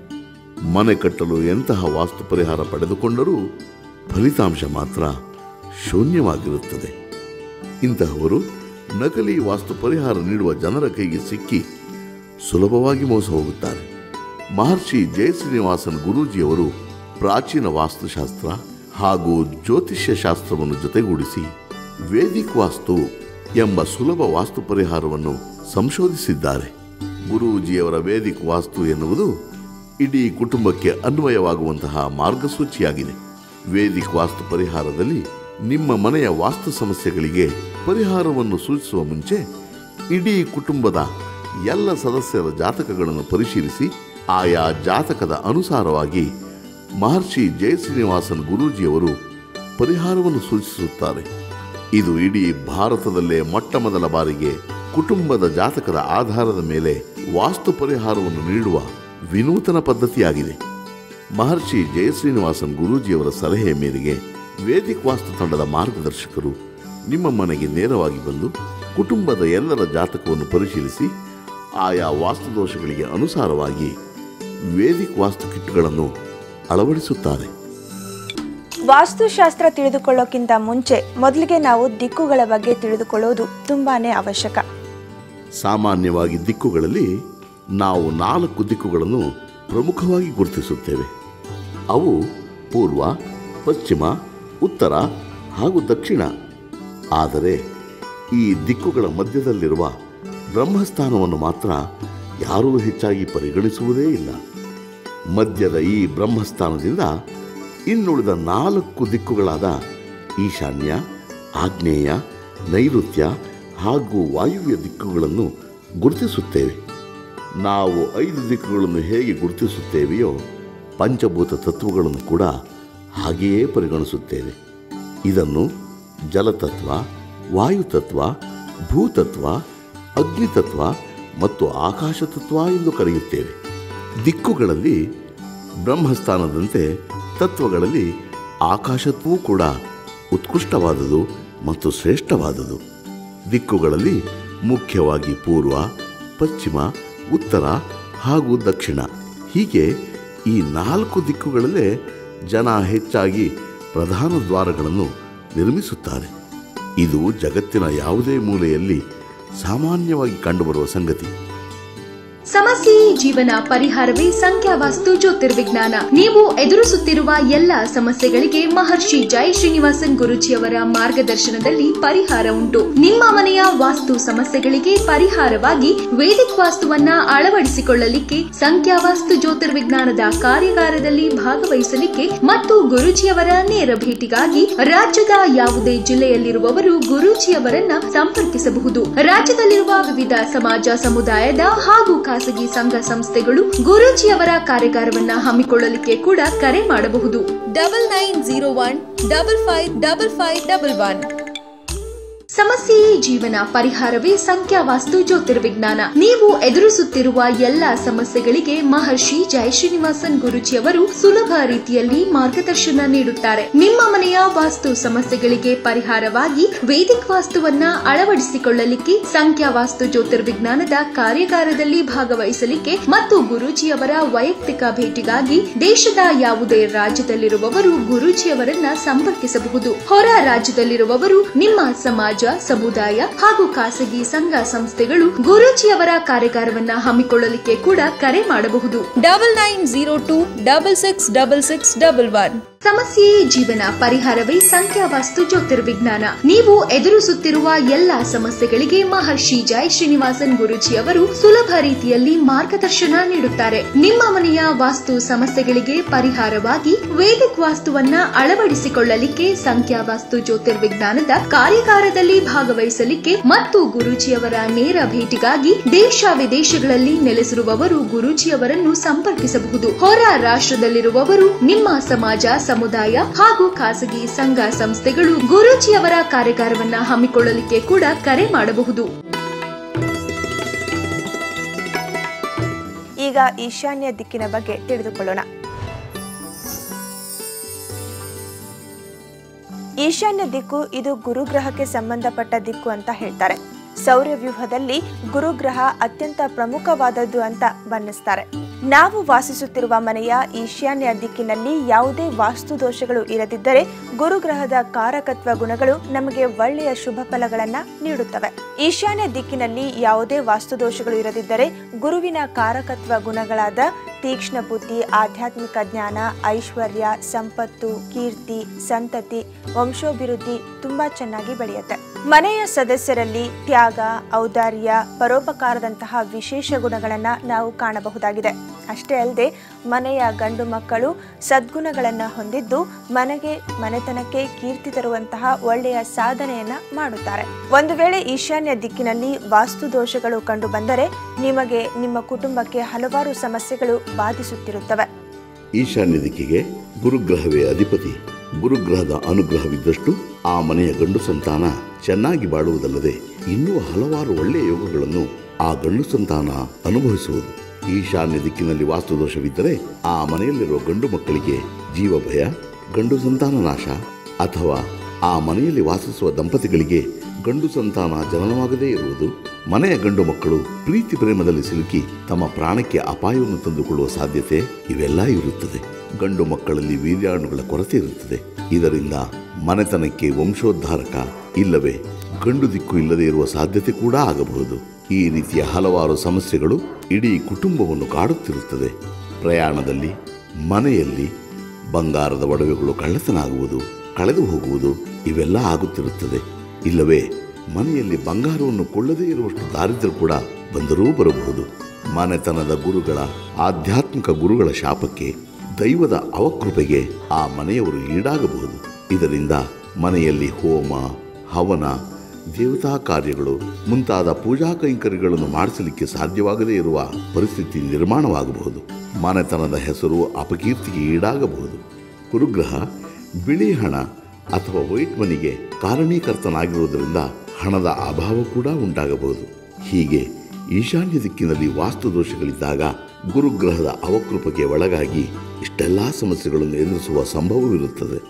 ಮನೆ ಕಟ್ಟಲು ಎಂತಹ ವಾಸ್ತು ಪರಿಹಾರ ಪಡೆದುಕೊಂಡರೂ ಫಲಿತಾಂಶ ಮಾತ್ರ ಶೂನ್ಯವಾಗಿರುತ್ತದೆ ಇಂತಹವರು ನಕಲಿ ವಾಸ್ತು ಪರಿಹಾರ ನೀಡುವ ಜನರ ಕೈಗೆ ಸಿಕ್ಕಿ ಸುಲಭವಾಗಿ ಮೋಸ ಹೋಗುತ್ತಾರೆ ಮಹರ್ಷಿ ಜಯಶ್ರೀನಿವಾಸನ್ ಗುರೂಜಿಯವರು ಪ್ರಾಚೀನ ವಾಸ್ತುಶಾಸ್ತ್ರ ಹಾಗೂ ಜ್ಯೋತಿಷ್ಯ ಶಾಸ್ತ್ರವನ್ನು ಜೊತೆಗೂಡಿಸಿ ವೇದಿಕ್ ವಾಸ್ತು ಎಂಬ ಸುಲಭ ವಾಸ್ತು ಪರಿಹಾರವನ್ನು ಸಂಶೋಧಿಸಿದ್ದಾರೆ ಗುರೂಜಿಯವರ ವೇದಿಕ್ ವಾಸ್ತು ಎನ್ನುವುದು ಇಡೀ ಕುಟುಂಬಕ್ಕೆ ಅನ್ವಯವಾಗುವಂತಹ ಮಾರ್ಗಸೂಚಿಯಾಗಿದೆ ವೇದಿಕ್ ವಾಸ್ತು ಪರಿಹಾರದಲ್ಲಿ ನಿಮ್ಮ ಮನೆಯ ವಾಸ್ತು ಸಮಸ್ಯೆಗಳಿಗೆ ಪರಿಹಾರವನ್ನು ಸೂಚಿಸುವ ಮುಂಚೆ ಇಡೀ ಕುಟುಂಬದ ಎಲ್ಲ ಸದಸ್ಯರ ಜಾತಕಗಳನ್ನು ಪರಿಶೀಲಿಸಿ ಆಯಾ ಜಾತಕದ ಅನುಸಾರವಾಗಿ ಮಹರ್ಷಿ ಜಯಶ್ರೀನಿವಾಸನ್ ಗುರೂಜಿಯವರು ಪರಿಹಾರವನ್ನು ಸೂಚಿಸುತ್ತಾರೆ ಇದು ಇಡೀ ಭಾರತದಲ್ಲೇ ಮೊಟ್ಟ ಮೊದಲ ಬಾರಿಗೆ ಕುಟುಂಬದ ಜಾತಕದ ಆಧಾರದ ಮೇಲೆ ವಾಸ್ತು ಪರಿಹಾರವನ್ನು ನೀಡುವ ವಿನೂತನ ಪದ್ಧತಿಯಾಗಿದೆ ಮಹರ್ಷಿ ಜಯಶ್ರೀನಿವಾಸನ್ ಗುರೂಜಿಯವರ ಸಲಹೆ ಮೇರೆಗೆ ವೇದಿಕ್ ವಾಸ್ತು ತಂಡದ ಮಾರ್ಗದರ್ಶಕರು ನಿಮ್ಮ ಮನೆಗೆ ನೇರವಾಗಿ ಬಂದು ಕುಟುಂಬದ ಎಲ್ಲರ ಜಾತಕವನ್ನು ಪರಿಶೀಲಿಸಿ ಆಯಾ ವಾಸ್ತು ದೋಷಗಳಿಗೆ ಅನುಸಾರವಾಗಿ ವೇದಿಕ್ ವಾಸ್ತು ಕಿಟ್ಗಳನ್ನು ಅಳವಡಿಸುತ್ತಾರೆ ವಾಸ್ತುಶಾಸ್ತ್ರ ತಿಳಿದುಕೊಳ್ಳೋಕ್ಕಿಂತ ಮುಂಚೆ ಮೊದಲಿಗೆ ನಾವು ದಿಕ್ಕುಗಳ ಬಗ್ಗೆ ತಿಳಿದುಕೊಳ್ಳೋದು ತುಂಬಾನೇ ಅವಶ್ಯಕ ಸಾಮಾನ್ಯವಾಗಿ ದಿಕ್ಕುಗಳಲ್ಲಿ ನಾವು ನಾಲ್ಕು ದಿಕ್ಕುಗಳನ್ನು ಪ್ರಮುಖವಾಗಿ ಗುರುತಿಸುತ್ತೇವೆ ಅವು ಪೂರ್ವ ಪಶ್ಚಿಮ ಉತ್ತರ ಹಾಗೂ ದಕ್ಷಿಣ ಆದರೆ ಈ ದಿಕ್ಕುಗಳ ಮಧ್ಯದಲ್ಲಿರುವ ಬ್ರಹ್ಮಸ್ಥಾನವನ್ನು ಮಾತ್ರ ಯಾರೂ ಹೆಚ್ಚಾಗಿ ಪರಿಗಣಿಸುವುದೇ ಇಲ್ಲ ಮಧ್ಯದ ಈ ಬ್ರಹ್ಮಸ್ಥಾನದಿಂದ ಇನ್ನುಳಿದ ನಾಲ್ಕು ದಿಕ್ಕುಗಳಾದ ಈಶಾನ್ಯ ಆಗ್ನೇಯ ನೈಋತ್ಯ ಹಾಗೂ ವಾಯುವ್ಯ ದಿಕ್ಕುಗಳನ್ನು ಗುರುತಿಸುತ್ತೇವೆ ನಾವು ಐದು ದಿಕ್ಕುಗಳನ್ನು ಹೇಗೆ ಗುರುತಿಸುತ್ತೇವೆಯೋ ಪಂಚಭೂತ ತತ್ವಗಳನ್ನು ಕೂಡ ಹಾಗೆಯೇ ಪರಿಗಣಿಸುತ್ತೇವೆ ಇದನ್ನು ಜಲತತ್ವ ವಾಯುತತ್ವ ಭೂತತ್ವ ಅಗ್ನಿತತ್ವ ಮತ್ತು ಆಕಾಶ ತತ್ವ ಎಂದು ಕರೆಯುತ್ತೇವೆ ದಿಕ್ಕುಗಳಲ್ಲಿ ಬ್ರಹ್ಮಸ್ಥಾನದಂತೆ ತತ್ವಗಳಲ್ಲಿ ಆಕಾಶತ್ವೂ ಕೂಡ ಉತ್ಕೃಷ್ಟವಾದುದು ಮತ್ತು ಶ್ರೇಷ್ಠವಾದುದು ದಿಕ್ಕುಗಳಲ್ಲಿ ಮುಖ್ಯವಾಗಿ ಪೂರ್ವ ಪಶ್ಚಿಮ ಉತ್ತರ ಹಾಗೂ ದಕ್ಷಿಣ ಹೀಗೆ ಈ ನಾಲ್ಕು ದಿಕ್ಕುಗಳಲ್ಲೇ ಜನ ಹೆಚ್ಚಾಗಿ ಪ್ರಧಾನ ದ್ವಾರಗಳನ್ನು ನಿರ್ಮಿಸುತ್ತಾರೆ ಇದು ಜಗತ್ತಿನ ಯಾವುದೇ ಮೂಲೆಯಲ್ಲಿ ಸಾಮಾನ್ಯವಾಗಿ ಕಂಡುಬರುವ ಸಂಗತಿ ಸಮಸ್ಯೆ ಜೀವನ ಪರಿಹಾರವೇ ಸಂಖ್ಯಾವಾಸ್ತು ಜ್ಯೋತಿರ್ವಿಜ್ಞಾನ ನೀವು ಎದುರಿಸುತ್ತಿರುವ ಎಲ್ಲ ಸಮಸ್ಯೆಗಳಿಗೆ ಮಹರ್ಷಿ ಜೈ ಶ್ರೀನಿವಾಸನ್ ಗುರುಜಿಯವರ ಮಾರ್ಗದರ್ಶನದಲ್ಲಿ ಪರಿಹಾರ ಉಂಟು ನಿಮ್ಮ ಮನೆಯ ವಾಸ್ತು ಸಮಸ್ಯೆಗಳಿಗೆ ಪರಿಹಾರವಾಗಿ ವೇದಿಕ್ ವಾಸ್ತುವನ್ನ ಅಳವಡಿಸಿಕೊಳ್ಳಲಿಕ್ಕೆ ಸಂಖ್ಯಾವಾಸ್ತು ಜ್ಯೋತಿರ್ವಿಜ್ಞಾನದ ಕಾರ್ಯಾಗಾರದಲ್ಲಿ ಭಾಗವಹಿಸಲಿಕ್ಕೆ ಮತ್ತು ಗುರುಜಿಯವರ ನೇರ ಭೇಟಿಗಾಗಿ ರಾಜ್ಯದ ಯಾವುದೇ ಜಿಲ್ಲೆಯಲ್ಲಿರುವವರು ಗುರೂಜಿಯವರನ್ನ ಸಂಪರ್ಕಿಸಬಹುದು ರಾಜ್ಯದಲ್ಲಿರುವ ವಿವಿಧ ಸಮಾಜ ಸಮುದಾಯದ ಹಾಗೂ ಖಾಸಗಿ ಸಂಘ ಸಂಸ್ಥೆಗಳು ಗುರೂಜಿಯವರ ಕಾರ್ಯಾಗಾರವನ್ನ ಹಮ್ಮಿಕೊಳ್ಳಲಿಕ್ಕೆ ಕೂಡ ಕರೆ ಮಾಡಬಹುದು double nine zero one double five double five double one ಸಮಸ್ಯೆಯೇ ಜೀವನ ಪರಿಹಾರವೇ ಸಂಖ್ಯಾವಾಸ್ತು ಜ್ಯೋತಿರ್ವಿಜ್ಞಾನ ನೀವು ಎದುರಿಸುತ್ತಿರುವ ಎಲ್ಲ ಸಮಸ್ಯೆಗಳಿಗೆ ಮಹರ್ಷಿ ಜಯ ಶ್ರೀನಿವಾಸನ್ ಗುರುಜಿಯವರು ಸುಲಭ ರೀತಿಯಲ್ಲಿ ಮಾರ್ಗದರ್ಶನ ನೀಡುತ್ತಾರೆ ನಿಮ್ಮ ಮನೆಯ ವಾಸ್ತು ಸಮಸ್ಯೆಗಳಿಗೆ ಪರಿಹಾರವಾಗಿ ವೇದಿಕ್ ವಾಸ್ತುವನ್ನ ಅಳವಡಿಸಿಕೊಳ್ಳಲಿಕ್ಕೆ ಸಂಖ್ಯಾವಾಸ್ತು ಜ್ಯೋತಿರ್ವಿಜ್ಞಾನದ ಕಾರ್ಯಾಗಾರದಲ್ಲಿ ಭಾಗವಹಿಸಲಿಕ್ಕೆ ಮತ್ತು ಗುರೂಜಿಯವರ ವೈಯಕ್ತಿಕ ಭೇಟಿಗಾಗಿ ದೇಶದ ಯಾವುದೇ ರಾಜ್ಯದಲ್ಲಿರುವವರು ಗುರೂಜಿಯವರನ್ನ ಸಂಪರ್ಕಿಸಬಹುದು ಹೊರ ರಾಜ್ಯದಲ್ಲಿರುವವರು ನಿಮ್ಮ ಸಮಾಜ ಸಮುದಾಯ ಹಾಗೂ ಖಾಸಗಿ ಸಂಘ ಸಂಸ್ಥೆಗಳು ಗುರೂಜಿಯವರ ಕಾರ್ಯಾಗಾರವನ್ನ ಹಮ್ಮಿಕೊಳ್ಳಲಿಕ್ಕೆ ಕೂಡ ಕರೆ ಮಾಡಬಹುದು double nine zero two double six double six double one ಸಮಸ್ಯೆಯೇ ಜೀವನ ಪರಿಹಾರವೇ ಸಂಖ್ಯಾವಾಸ್ತು ಜ್ಯೋತಿರ್ವಿಜ್ಞಾನ ನೀವು ಎದುರಿಸುತ್ತಿರುವ ಎಲ್ಲಾ ಸಮಸ್ಯೆಗಳಿಗೆ ಮಹರ್ಷಿ ಜೈ ಶ್ರೀನಿವಾಸನ್ ಗುರುಜಿ ಅವರು ಸುಲಭ ರೀತಿಯಲ್ಲಿ ಮಾರ್ಗದರ್ಶನ ನೀಡುತ್ತಾರೆ ನಿಮ್ಮ ಮನೆಯ ವಾಸ್ತು ಸಮಸ್ಯೆಗಳಿಗೆ ಪರಿಹಾರವಾಗಿ ವೇದಿಕ್ ವಾಸ್ತುವನ್ನ ಅಳವಡಿಸಿಕೊಳ್ಳಲಿಕ್ಕೆ ಸಂಖ್ಯಾವಾಸ್ತು ಜ್ಯೋತಿರ್ವಿಜ್ಞಾನದ ಕಾರ್ಯಾಗಾರದಲ್ಲಿ ಭಾಗವಹಿಸಲಿಕ್ಕೆ ಮತ್ತು ಗುರೂಜಿಯವರ ನೇರ ಭೇಟಿಗಾಗಿ ದೇಶ ವಿದೇಶಗಳಲ್ಲಿ ನೆಲೆಸಿರುವವರು ಗುರೂಜಿಯವರನ್ನು ಸಂಪರ್ಕಿಸಬಹುದು ಹೊರ ರಾಷ್ಟ್ರದಲ್ಲಿರುವವರು ನಿಮ್ಮ ಸಮಾಜ ಸಮುದಾಯ ಹಾಗೂ ಖಾಸಗಿ ಸಂಘ ಸಂಸ್ಥೆಗಳು ಗುರೂಜಿಯವರ ಕಾರ್ಯಾಗಾರವನ್ನ ಹಮ್ಮಿಕೊಳ್ಳಲಿಕ್ಕೆ ಕೂಡ ಕರೆ ಮಾಡಬಹುದು ಈಗ ಈಶಾನ್ಯ ದಿಕ್ಕಿನ ಬಗ್ಗೆ ತಿಳಿದುಕೊಳ್ಳೋಣ ಈಶಾನ್ಯ ದಿಕ್ಕು ಇದು ಗುರುಗ್ರಹಕ್ಕೆ ಸಂಬಂಧಪಟ್ಟ ದಿಕ್ಕು ಅಂತ ಹೇಳ್ತಾರೆ ಸೌರವ್ಯೂಹದಲ್ಲಿ ಗುರುಗ್ರಹ ಅತ್ಯಂತ ಪ್ರಮುಖವಾದದ್ದು ಅಂತ ಬಣ್ಣಿಸ್ತಾರೆ ನಾವು ವಾಸಿಸುತ್ತಿರುವ ಮನೆಯ ಈಶಾನ್ಯ ದಿಕ್ಕಿನಲ್ಲಿ ಯಾವುದೇ ವಾಸ್ತು ದೋಷಗಳು ಇರದಿದ್ದರೆ ಗುರುಗ್ರಹದ ಕಾರಕತ್ವ ಗುಣಗಳು ನಮಗೆ ಒಳ್ಳೆಯ ಶುಭ ಫಲಗಳನ್ನ ನೀಡುತ್ತವೆ ಈಶಾನ್ಯ ದಿಕ್ಕಿನಲ್ಲಿ ಯಾವುದೇ ವಾಸ್ತು ದೋಷಗಳು ಇರದಿದ್ದರೆ ಗುರುವಿನ ಕಾರಕತ್ವ ಗುಣಗಳಾದ ತೀಕ್ಷ್ಣ ಬುದ್ಧಿ ಆಧ್ಯಾತ್ಮಿಕ ಜ್ಞಾನ ಐಶ್ವರ್ಯ ಸಂಪತ್ತು ಕೀರ್ತಿ ಸಂತತಿ ವಂಶೋಭಿವೃದ್ಧಿ ತುಂಬಾ ಚೆನ್ನಾಗಿ ಬೆಳೆಯುತ್ತೆ ಮನೆಯ ಸದಸ್ಯರಲ್ಲಿ ತ್ಯಾಗ ಔದಾರ್ಯ ಪರೋಪಕಾರದಂತಹ ವಿಶೇಷ ಗುಣಗಳನ್ನ ನಾವು ಕಾಣಬಹುದಾಗಿದೆ ಅಷ್ಟೇ ಅಲ್ಲದೆ ಮನೆಯ ಗಂಡು ಮಕ್ಕಳು ಸದ್ಗುಣಗಳನ್ನ ಹೊಂದಿದ್ದು ಮನೆಗೆ ಮನೆತನಕ್ಕೆ ಕೀರ್ತಿ ತರುವಂತಹ ಒಳ್ಳೆಯ ಸಾಧನೆಯನ್ನ ಮಾಡುತ್ತಾರೆ ಒಂದು ವೇಳೆ ಈಶಾನ್ಯ ದಿಕ್ಕಿನಲ್ಲಿ ವಾಸ್ತು ದೋಷಗಳು ಕಂಡು ಬಂದರೆ ನಿಮಗೆ ನಿಮ್ಮ ಕುಟುಂಬಕ್ಕೆ ಹಲವಾರು ಸಮಸ್ಯೆಗಳು ಬಾಧಿಸುತ್ತಿರುತ್ತವೆ ಈಶಾನ್ಯ ದಿಕ್ಕಿಗೆ ಗುರುಗ್ರಹವೇ ಅಧಿಪತಿ ಗುರುಗ್ರಹದ ಅನುಗ್ರಹವಿದ್ದಷ್ಟು ಆ ಮನೆಯ ಗಂಡು ಸಂತಾನ ಚೆನ್ನಾಗಿ ಬಾಳುವುದಲ್ಲದೆ ಇನ್ನೂ ಹಲವಾರು ಒಳ್ಳೆಯ ಯೋಗಗಳನ್ನು ಆ ಗಂಡು ಸಂತಾನ ಅನುಭವಿಸುವುದು ಈಶಾನ್ಯ ದಿಕ್ಕಿನಲ್ಲಿ ವಾಸ್ತುದೋಷವಿದ್ದರೆ ಆ ಮನೆಯಲ್ಲಿರುವ ಗಂಡು ಮಕ್ಕಳಿಗೆ ಜೀವ ಭಯ ಗಂಡು ಸಂತಾನ ನಾಶ ಅಥವಾ ಆ ಮನೆಯಲ್ಲಿ ವಾಸಿಸುವ ದಂಪತಿಗಳಿಗೆ ಗಂಡು ಸಂತಾನ ಜನನವಾಗದೇ ಇರುವುದು ಮನೆಯ ಗಂಡು ಮಕ್ಕಳು ಪ್ರೀತಿ ಪ್ರೇಮದಲ್ಲಿ ಸಿಲುಕಿ ತಮ್ಮ ಪ್ರಾಣಕ್ಕೆ ಅಪಾಯವನ್ನು ತಂದುಕೊಳ್ಳುವ ಸಾಧ್ಯತೆ ಇವೆಲ್ಲ ಇರುತ್ತದೆ ಗಂಡು ಮಕ್ಕಳಲ್ಲಿ ವೀರ್ಯಾಣುಗಳ ಕೊರತೆ ಇರುತ್ತದೆ ಇದರಿಂದ ಮನೆತನಕ್ಕೆ ವಂಶೋದ್ಧಾರಕ ಇಲ್ಲವೇ ಗಂಡು ದಿಕ್ಕು ಇಲ್ಲದೆ ಇರುವ ಸಾಧ್ಯತೆ ಕೂಡ ಆಗಬಹುದು ಈ ರೀತಿಯ ಹಲವಾರು ಸಮಸ್ಯೆಗಳು ಇಡೀ ಕುಟುಂಬವನ್ನು ಕಾಡುತ್ತಿರುತ್ತದೆ ಪ್ರಯಾಣದಲ್ಲಿ ಮನೆಯಲ್ಲಿ ಬಂಗಾರದ ಒಡವೆಗಳು ಕಳ್ಳತನ ಆಗುವುದು ಕಳೆದು ಹೋಗುವುದು ಇವೆಲ್ಲ ಆಗುತ್ತಿರುತ್ತದೆ ಇಲ್ಲವೇ ಮನೆಯಲ್ಲಿ ಬಂಗಾರವನ್ನು ಕೊಳ್ಳದೇ ಇರುವಷ್ಟು ದಾರಿದ್ರ್ಯ ಕೂಡ ಬಂದರೂ ಬರಬಹುದು ಮನೆತನದ ಗುರುಗಳ ಆಧ್ಯಾತ್ಮಿಕ ಗುರುಗಳ ಶಾಪಕ್ಕೆ ದೈವದ ಅವಕೃಪೆಗೆ ಆ ಮನೆಯವರು ಈಡಾಗಬಹುದು ಇದರಿಂದ ಮನೆಯಲ್ಲಿ ಹೋಮ ಹವನ ದೇವತಾ ಕಾರ್ಯಗಳು ಮುಂತಾದ ಪೂಜಾ ಕೈಂಕರ್ಯಗಳನ್ನು ಮಾಡಿಸಲಿಕ್ಕೆ ಸಾಧ್ಯವಾಗದೇ ಇರುವ ಪರಿಸ್ಥಿತಿ ನಿರ್ಮಾಣವಾಗಬಹುದು ಮನೆತನದ ಹೆಸರು ಅಪಕೀರ್ತಿಗೆ ಈಡಾಗಬಹುದು ಗುರುಗ್ರಹ ಬಿಳಿ ಹಣ ಅಥವಾ ವೈಟ್ ಮನಿಗೆ ಕಾರಣೀಕರ್ತನಾಗಿರುವುದರಿಂದ ಹಣದ ಅಭಾವ ಕೂಡ ಉಂಟಾಗಬಹುದು ಹೀಗೆ ಈಶಾನ್ಯ ದಿಕ್ಕಿನಲ್ಲಿ ವಾಸ್ತು ದೋಷಗಳಿದ್ದಾಗ ಗುರುಗ್ರಹದ ಅವಕೃಪಕ್ಕೆ ಒಳಗಾಗಿ ಇಷ್ಟೆಲ್ಲಾ ಸಮಸ್ಯೆಗಳನ್ನು ಎದುರಿಸುವ ಸಂಭವವಿರುತ್ತದೆ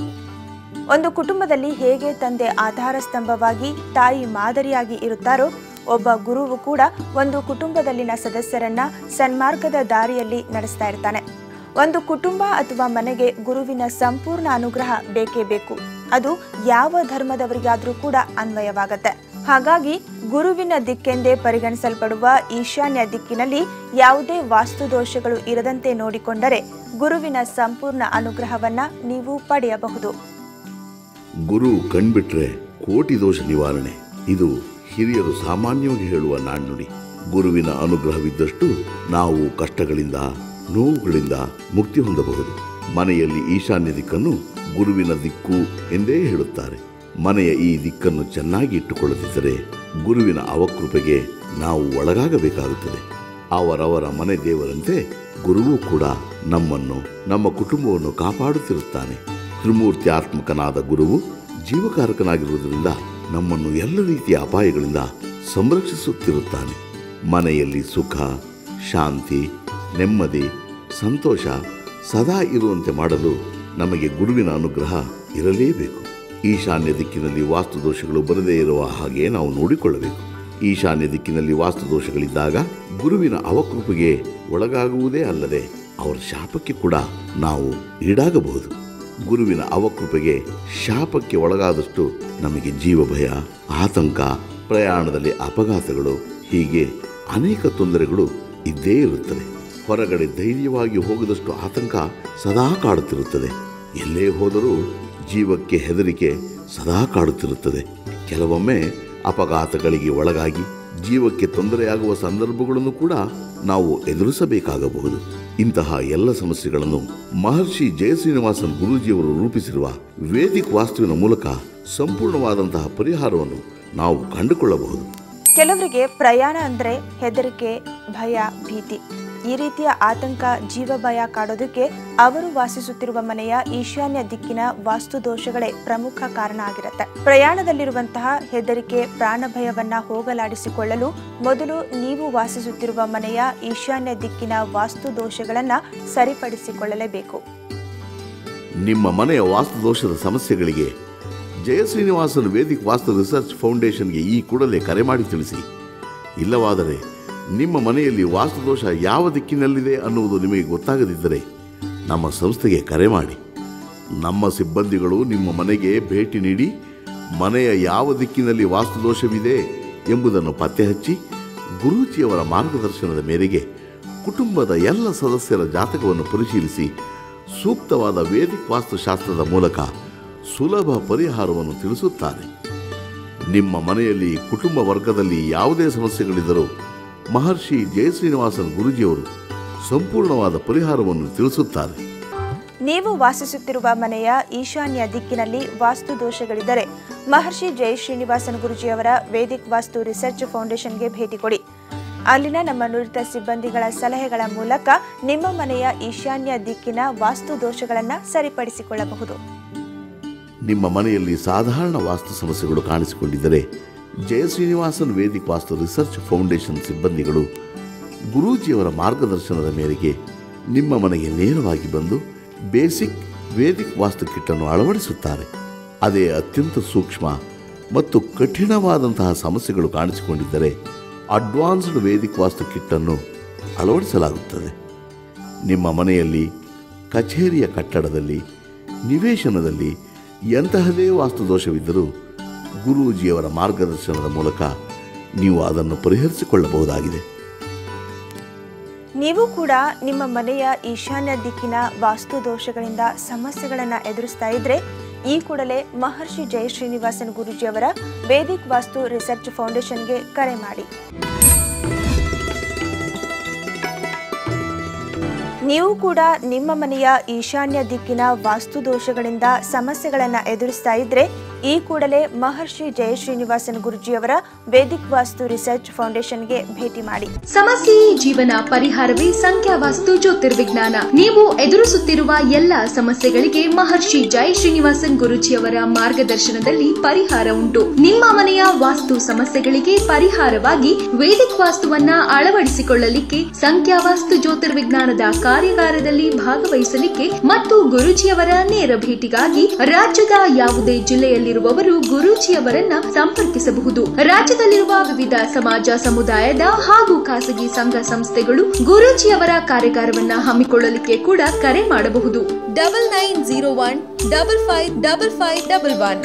ಒಂದು ಕುಟುಂಬದಲ್ಲಿ ಹೇಗೆ ತಂದೆ ಆಧಾರ ಸ್ತಂಭವಾಗಿ ತಾಯಿ ಮಾದರಿಯಾಗಿ ಇರುತ್ತಾರೋ ಒಬ್ಬ ಗುರುವು ಕೂಡ ಒಂದು ಕುಟುಂಬದಲ್ಲಿನ ಸದಸ್ಯರನ್ನ ಸನ್ಮಾರ್ಗದ ದಾರಿಯಲ್ಲಿ ನಡೆಸ್ತಾ ಇರ್ತಾನೆ ಒಂದು ಕುಟುಂಬ ಅಥವಾ ಮನೆಗೆ ಗುರುವಿನ ಸಂಪೂರ್ಣ ಅನುಗ್ರಹ ಬೇಕೇ ಬೇಕು ಅದು ಯಾವ ಧರ್ಮದವರಿಗಾದ್ರೂ ಕೂಡ ಅನ್ವಯವಾಗತ್ತೆ ಹಾಗಾಗಿ ಗುರುವಿನ ದಿಕ್ಕೆಂದೇ ಪರಿಗಣಿಸಲ್ಪಡುವ ಈಶಾನ್ಯ ದಿಕ್ಕಿನಲ್ಲಿ ಯಾವುದೇ ವಾಸ್ತು ದೋಷಗಳು ಇರದಂತೆ ನೋಡಿಕೊಂಡರೆ ಗುರುವಿನ ಸಂಪೂರ್ಣ ಅನುಗ್ರಹವನ್ನ ನೀವು ಪಡೆಯಬಹುದು ಗುರು ಕಣ್ಬಿಟ್ರೆ ಕೋಟಿ ದೋಷ ನಿವಾರಣೆ ಇದು ಹಿರಿಯರು ಸಾಮಾನ್ಯವಾಗಿ ಹೇಳುವ ನಾಣ್ಣುಡಿ ಗುರುವಿನ ಅನುಗ್ರಹವಿದ್ದಷ್ಟು ನಾವು ಕಷ್ಟಗಳಿಂದ ನೋವುಗಳಿಂದ ಮುಕ್ತಿ ಹೊಂದಬಹುದು ಮನೆಯಲ್ಲಿ ಈಶಾನ್ಯ ದಿಕ್ಕನ್ನು ಗುರುವಿನ ದಿಕ್ಕು ಎಂದೇ ಹೇಳುತ್ತಾರೆ ಮನೆಯ ಈ ದಿಕ್ಕನ್ನು ಚೆನ್ನಾಗಿ ಇಟ್ಟುಕೊಳ್ಳದಿದ್ದರೆ ಗುರುವಿನ ಅವಕೃಪೆಗೆ ನಾವು ಒಳಗಾಗಬೇಕಾಗುತ್ತದೆ ಅವರವರ ಮನೆ ದೇವರಂತೆ ಗುರುವು ಕೂಡ ನಮ್ಮನ್ನು ನಮ್ಮ ಕುಟುಂಬವನ್ನು ಕಾಪಾಡುತ್ತಿರುತ್ತಾನೆ ತ್ರಿಮೂರ್ತ್ಯಾತ್ಮಕನಾದ ಗುರುವು ಜೀವಕಾರಕನಾಗಿರುವುದರಿಂದ ನಮ್ಮನ್ನು ಎಲ್ಲ ರೀತಿಯ ಅಪಾಯಗಳಿಂದ ಸಂರಕ್ಷಿಸುತ್ತಿರುತ್ತಾನೆ ಮನೆಯಲ್ಲಿ ಸುಖ ಶಾಂತಿ ನೆಮ್ಮದಿ ಸಂತೋಷ ಸದಾ ಇರುವಂತೆ ಮಾಡಲು ನಮಗೆ ಗುರುವಿನ ಅನುಗ್ರಹ ಇರಲೇಬೇಕು ಈಶಾನ್ಯ ದಿಕ್ಕಿನಲ್ಲಿ ವಾಸ್ತು ದೋಷಗಳು ಬರದೇ ಇರುವ ಹಾಗೆ ನಾವು ನೋಡಿಕೊಳ್ಳಬೇಕು ಈಶಾನ್ಯ ದಿಕ್ಕಿನಲ್ಲಿ ವಾಸ್ತು ದೋಷಗಳಿದ್ದಾಗ ಗುರುವಿನ ಅವಕೃಪೆಗೆ ಒಳಗಾಗುವುದೇ ಅಲ್ಲದೆ ಅವರ ಶಾಪಕ್ಕೆ ಕೂಡ ನಾವು ಈಡಾಗಬಹುದು ಗುರುವಿನ ಅವಕೃಪೆಗೆ ಶಾಪಕ್ಕೆ ಒಳಗಾದಷ್ಟು ನಮಗೆ ಜೀವ ಭಯ ಆತಂಕ ಪ್ರಯಾಣದಲ್ಲಿ ಅಪಘಾತಗಳು ಹೀಗೆ ಅನೇಕ ತೊಂದರೆಗಳು ಇದ್ದೇ ಇರುತ್ತದೆ ಹೊರಗಡೆ ಧೈರ್ಯವಾಗಿ ಹೋಗದಷ್ಟು ಆತಂಕ ಸದಾ ಕಾಡುತ್ತಿರುತ್ತದೆ ಎಲ್ಲೇ ಹೋದರೂ ಜೀವಕ್ಕೆ ಹೆದರಿಕೆ ಸದಾ ಕಾಡುತ್ತಿರುತ್ತದೆ ಕೆಲವೊಮ್ಮೆ ಅಪಘಾತಗಳಿಗೆ ಒಳಗಾಗಿ ಜೀವಕ್ಕೆ ತೊಂದರೆಯಾಗುವ ಸಂದರ್ಭಗಳನ್ನು ಕೂಡ ನಾವು ಎದುರಿಸಬೇಕಾಗಬಹುದು ಇಂತಹ ಎಲ್ಲ ಸಮಸ್ಯೆಗಳನ್ನು ಮಹರ್ಷಿ ಜಯಶ್ರೀನಿವಾಸನ್ ಗುರೂಜಿಯವರು ರೂಪಿಸಿರುವ ವೇದಿಕ್ ವಾಸ್ತುವಿನ ಮೂಲಕ ಸಂಪೂರ್ಣವಾದಂತಹ ಪರಿಹಾರವನ್ನು ನಾವು ಕಂಡುಕೊಳ್ಳಬಹುದು ಕೆಲವರಿಗೆ ಪ್ರಯಾಣ ಅಂದರೆ ಹೆದರಿಕೆ ಭಯ ಭೀತಿ ಈ ರೀತಿಯ ಆತಂಕ ಜೀವ ಭಯ ಕಾಡೋದಕ್ಕೆ ಅವರು ವಾಸಿಸುತ್ತಿರುವ ಮನೆಯ ಈಶಾನ್ಯ ದಿಕ್ಕಿನ ವಾಸ್ತು ದೋಷಗಳೇ ಪ್ರಮುಖ ಕಾರಣ ಆಗಿರುತ್ತೆ ಪ್ರಯಾಣದಲ್ಲಿರುವಂತಹ ಹೆದರಿಕೆ ಪ್ರಾಣ ಭಯವನ್ನ ಹೋಗಲಾಡಿಸಿಕೊಳ್ಳಲು ಮೊದಲು ನೀವು ವಾಸಿಸುತ್ತಿರುವ ಮನೆಯ ಈಶಾನ್ಯ ದಿಕ್ಕಿನ ವಾಸ್ತು ದೋಷಗಳನ್ನ ಸರಿಪಡಿಸಿಕೊಳ್ಳಲೇಬೇಕು ನಿಮ್ಮ ಮನೆಯ ವಾಸ್ತು ದೋಷದ ಸಮಸ್ಯೆಗಳಿಗೆ ಜಯಶ್ರೀನಿವಾಸನ್ ವೇದಿಕ್ ವಾಸ್ತು ರಿಸರ್ಚ್ ಫೌಂಡೇಶನ್ಗೆ ಈ ಕೂಡಲೇ ಕರೆ ಮಾಡಿ ತಿಳಿಸಿ ಇಲ್ಲವಾದರೆ ನಿಮ್ಮ ಮನೆಯಲ್ಲಿ ವಾಸ್ತುದೋಷ ಯಾವ ದಿಕ್ಕಿನಲ್ಲಿದೆ ಅನ್ನುವುದು ನಿಮಗೆ ಗೊತ್ತಾಗದಿದ್ದರೆ ನಮ್ಮ ಸಂಸ್ಥೆಗೆ ಕರೆ ಮಾಡಿ ನಮ್ಮ ಸಿಬ್ಬಂದಿಗಳು ನಿಮ್ಮ ಮನೆಗೆ ಭೇಟಿ ನೀಡಿ ಮನೆಯ ಯಾವ ದಿಕ್ಕಿನಲ್ಲಿ ವಾಸ್ತುದೋಷವಿದೆ ಎಂಬುದನ್ನು ಪತ್ತೆ ಹಚ್ಚಿ ಗುರೂಜಿಯವರ ಮಾರ್ಗದರ್ಶನದ ಮೇರೆಗೆ ಕುಟುಂಬದ ಎಲ್ಲ ಸದಸ್ಯರ ಜಾತಕವನ್ನು ಪರಿಶೀಲಿಸಿ ಸೂಕ್ತವಾದ ವೇದಿಕ್ ವಾಸ್ತುಶಾಸ್ತ್ರದ ಮೂಲಕ ಸುಲಭ ಪರಿಹಾರವನ್ನು ತಿಳಿಸುತ್ತಾರೆ ನಿಮ್ಮ ಮನೆಯಲ್ಲಿ ಕುಟುಂಬ ವರ್ಗದಲ್ಲಿ ಯಾವುದೇ ಸಮಸ್ಯೆಗಳಿದ್ದರೂ ಮಹರ್ಷಿ ಜಯಶ್ರೀನಿವಾಸನ್ ಗುರುಜಿಯವರು ಸಂಪೂರ್ಣವಾದ ಪರಿಹಾರವನ್ನು ತಿಳಿಸುತ್ತಾರೆ ನೀವು ವಾಸಿಸುತ್ತಿರುವ ಮನೆಯ ಈಶಾನ್ಯ ದಿಕ್ಕಿನಲ್ಲಿ ವಾಸ್ತು ದೋಷಗಳಿದ್ದರೆ ಮಹರ್ಷಿ ಜೈ ಶ್ರೀನಿವಾಸನ್ ಗುರುಜಿಯವರ ವೇದಿಕ್ ವಾಸ್ತು ರಿಸರ್ಚ್ ಫೌಂಡೇಶನ್ಗೆ ಭೇಟಿ ಕೊಡಿ ಅಲ್ಲಿನ ನಮ್ಮ ನುರಿತ ಸಿಬ್ಬಂದಿಗಳ ಸಲಹೆಗಳ ಮೂಲಕ ನಿಮ್ಮ ಮನೆಯ ಈಶಾನ್ಯ ದಿಕ್ಕಿನ ವಾಸ್ತು ದೋಷಗಳನ್ನು ಸರಿಪಡಿಸಿಕೊಳ್ಳಬಹುದು ನಿಮ್ಮ ಮನೆಯಲ್ಲಿ ಸಾಧಾರಣ ವಾಸ್ತು ಸಮಸ್ಯೆಗಳು ಕಾಣಿಸಿಕೊಂಡಿದ್ದರೆ Jayasrinivasan Vedic Vastu research foundation ಸಿಬ್ಬಂದಿಗಳು ಗುರೂಜಿಯವರ ಮಾರ್ಗದರ್ಶನದ ಮೇರೆಗೆ ನಿಮ್ಮ ಮನೆಗೆ ನೇರವಾಗಿ ಬಂದು ಬೇಸಿಕ್ ವೇದಿಕ್ ವಾಸ್ತು ಕಿಟ್ಟನ್ನು ಅಳವಡಿಸುತ್ತಾರೆ ಅದೇ ಅತ್ಯಂತ ಸೂಕ್ಷ್ಮ ಮತ್ತು ಕಠಿಣವಾದಂತಹ ಸಮಸ್ಯೆಗಳು ಕಾಣಿಸಿಕೊಂಡಿದ್ದರೆ ಅಡ್ವಾನ್ಸ್ಡ್ ವೇದಿಕ್ ವಾಸ್ತು ಕಿಟ್ಟನ್ನು ಅಳವಡಿಸಲಾಗುತ್ತದೆ ನಿಮ್ಮ ಮನೆಯಲ್ಲಿ ಕಚೇರಿಯ ಕಟ್ಟಡದಲ್ಲಿ ನಿವೇಶನದಲ್ಲಿ ಎಂತಹದೇ ವಾಸ್ತುದೋಷವಿದ್ದರೂ ಗುರೂಜಿಯವರ ಮಾರ್ಗದರ್ಶನದ ಮೂಲಕ ನೀವು ಅದನ್ನು ಪರಿಹರಿಸಿಕೊಳ್ಳಬಹುದಾಗಿದೆ ನೀವು ಕೂಡ ನಿಮ್ಮ ಮನೆಯ ಈಶಾನ್ಯ ದಿಕ್ಕಿನ ವಾಸ್ತು ದೋಷಗಳಿಂದ ಸಮಸ್ಯೆಗಳನ್ನು ಎದುರಿಸ್ತಾ ಇದ್ರೆ ಈ ಕೂಡಲೇ ಮಹರ್ಷಿ ಜಯ ಶ್ರೀನಿವಾಸನ್ ಗುರುಜಿಯವರ ವೇದಿಕ್ ವಾಸ್ತು ರಿಸರ್ಚ್ ಫೌಂಡೇಶನ್ಗೆ ಕರೆ ಮಾಡಿ ನೀವು ಕೂಡ ನಿಮ್ಮ ಮನೆಯ ಈಶಾನ್ಯ ದಿಕ್ಕಿನ ವಾಸ್ತು ದೋಷಗಳಿಂದ ಸಮಸ್ಯೆಗಳನ್ನು ಎದುರಿಸ್ತಾ ಇದ್ರೆ ಈ ಕೂಡಲೇ ಮಹರ್ಷಿ ಜಯ ಶ್ರೀನಿವಾಸನ್ ಗುರುಜಿಯವರ ವೇದಿಕ್ ವಾಸ್ತು ರಿಸರ್ಚ್ ಫೌಂಡೇಶನ್ಗೆ ಭೇಟಿ ಮಾಡಿ ಸಮಸ್ಯೆಯೇ ಜೀವನ ಪರಿಹಾರವೇ ಸಂಖ್ಯಾವಾಸ್ತು ಜ್ಯೋತಿರ್ವಿಜ್ಞಾನ ನೀವು ಎದುರಿಸುತ್ತಿರುವ ಎಲ್ಲ ಸಮಸ್ಯೆಗಳಿಗೆ ಮಹರ್ಷಿ ಜೈ ಶ್ರೀನಿವಾಸನ್ ಗುರುಜಿಯವರ ಮಾರ್ಗದರ್ಶನದಲ್ಲಿ ಪರಿಹಾರ ಉಂಟು ನಿಮ್ಮ ಮನೆಯ ವಾಸ್ತು ಸಮಸ್ಯೆಗಳಿಗೆ ಪರಿಹಾರವಾಗಿ ವೇದಿಕ್ ವಾಸ್ತುವನ್ನ ಅಳವಡಿಸಿಕೊಳ್ಳಲಿಕ್ಕೆ ಸಂಖ್ಯಾವಾಸ್ತು ಜ್ಯೋತಿರ್ವಿಜ್ಞಾನದ ಕಾರ್ಯಾಗಾರದಲ್ಲಿ ಭಾಗವಹಿಸಲಿಕ್ಕೆ ಮತ್ತು ಗುರುಜಿಯವರ ನೇರ ಭೇಟಿಗಾಗಿ ರಾಜ್ಯದ ಯಾವುದೇ ಜಿಲ್ಲೆಯಲ್ಲಿರುವವರು ಗುರೂಜಿಯವರನ್ನ ಸಂಪರ್ಕಿಸಬಹುದು ರಾಜ್ಯದಲ್ಲಿರುವ ವಿವಿಧ ಸಮಾಜ ಸಮುದಾಯದ ಹಾಗೂ ಖಾಸಗಿ ಸಂಘ ಸಂಸ್ಥೆಗಳು ಗುರೂಜಿಯವರ ಕಾರ್ಯಾಗಾರವನ್ನ ಹಮ್ಮಿಕೊಳ್ಳಲಿಕ್ಕೆ ಕೂಡ ಕರೆ ಮಾಡಬಹುದು double nine zero one double five double five double one